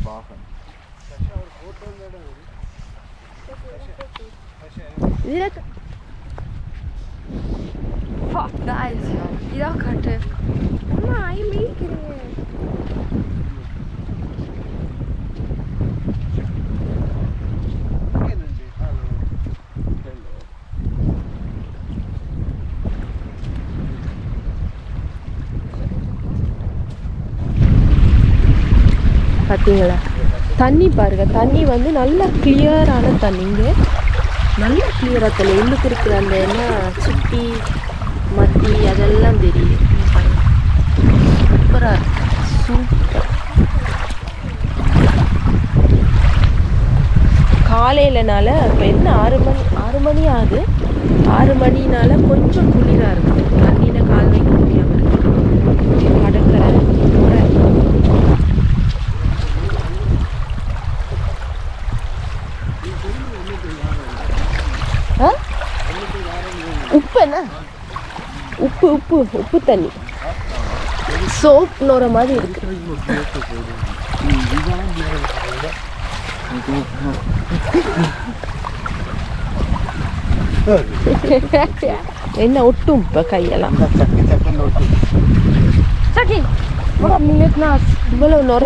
பாகன் இதுல Fuck, guys. இதான் காட்டு அம்மா ஐ மேய்க்கிறீங்க பார்த்தீங்களா தண்ணி பாருங்க தண்ணி வந்து நல்ல கிளியரான தண்ணிங்க நல்ல கிளியராக தண்ணி உள்ளுக்கு இருக்கிற அந்த என்ன சிப்பி மத்தி அதெல்லாம் தெரியும் சூப்பராக சூப்பர் காலையிலனால இப்போ என்ன ஆறு மணி ஆறு மணி ஆகுது ஆறு மணினால கொஞ்சம் குளிராக இருக்கும் தண்ணியில் கால் வைக்க முடியாமல் இருக்கு கடற்கரை நுரை. ஆ உப்பு என்ன உப்பு உப்பு உப்பு தண்ணி சோப் நோற மாதிரி இருக்கு என்ன ஒட்டும் இப்போ கையெல்லாம் சக்கி இவ்வளவு நுர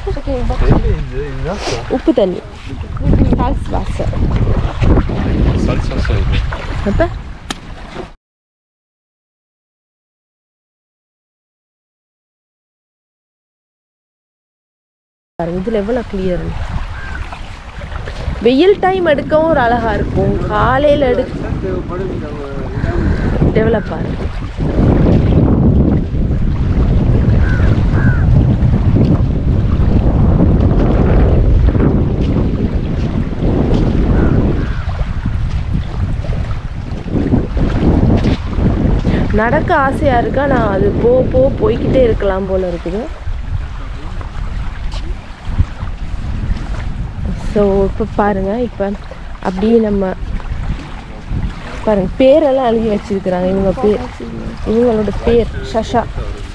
உப்பு தண்ணி சால்ஸ் வாசர் Salsa sede. அப்போ பாருங்க இதில் எவ்வளோ கிளியர் வெயில் டைம் எடுக்கவும் ஒரு அழகா இருக்கும் காலையில் எடுக்க டெவலப் ஆகும் நடக்க ஆசையாக இருக்கா நான் அது போ போ போய்க்கிட்டே இருக்கலாம் போல இருக்குது ஸோ இப்போ பாருங்கள் இப்போ அப்படியே நம்ம பாருங்க பேரெல்லாம் எழுதி வச்சிருக்கிறாங்க இவங்க பேர் இவங்களோட பேர் ஷஷா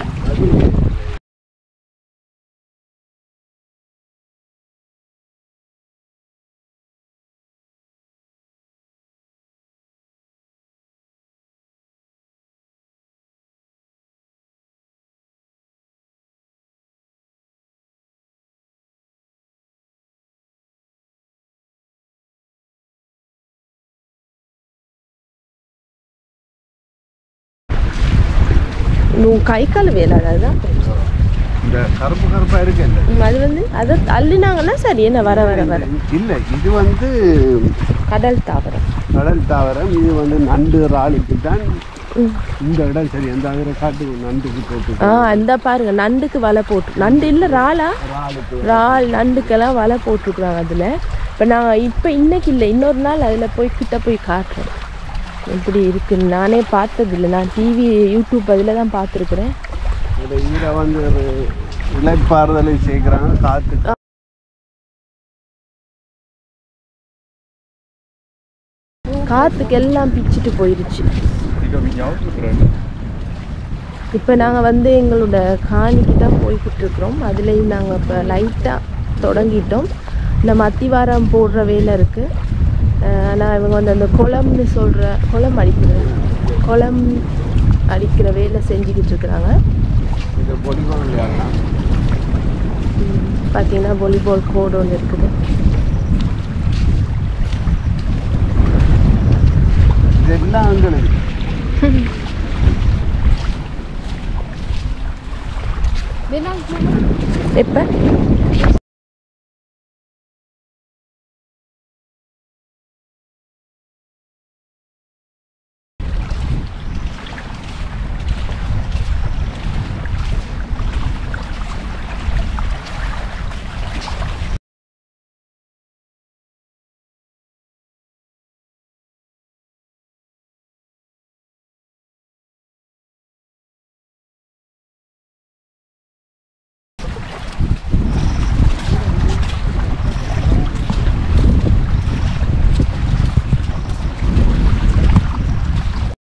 உன் கை கால் வேலாடா அதுதான் இந்த கருப்பு கருப்பா இருக்குல்ல ம், அது வந்து அதை தள்ளினாங்கன்னா சரி என்ன வர வர வர இல்ல இது வந்து கடல் தாவரம் கடல் தாவரம் இது வந்து நண்டு இறாலுக்கு தான் ம். இந்த இடம் சரி எந்த அதில் காட்டு நண்டுக்கு போட்டு ஆ அந்த பாருங்க நண்டுக்கு வலை போட்டு நண்டு இல்லை ராலா இறாலுக்கு இறால் நண்டுக்கெல்லாம் வலை போட்டிருக்குறாங்க அதில் இப்போ நான் இப்போ இன்னைக்கு இல்லை இன்னொரு நாள் அதில் போய் கிட்ட போய் காட்டுறேன் எப்படி இருக்குன்னு நானே பார்த்ததில்லை நான் டிவி யூடியூப் அதில் தான் பார்த்துருக்குறேன் இந்த இதில் வந்து ஒரு இலைப்பாறுதலை சேர்க்குறாங்க காற்று காற்றுக்கு எல்லாம் பிச்சுட்டு போயிருச்சு இப்போ நாங்கள் வந்து எங்களோட காணிக்கு தான் போய்கிட்டு இருக்கிறோம் அதுலேயும் நாங்கள் இப்போ லைட்டாக தொடங்கிட்டோம் இந்த மத்திவாரம் போடுற வேலை இருக்குது ஆனால் இவங்க வந்து அந்த குளம்னு சொல்கிற குளம் அடிக்கிற குளம் அடிக்கிற வேலை செஞ்சுக்கிட்டு இருக்கிறாங்க இது பொலிகோன் விளையாடலாம் பார்த்தீங்கன்னா வாலிபால் கோடு ஒன்று இருக்குது இதெல்லாம் வந்து எப்போ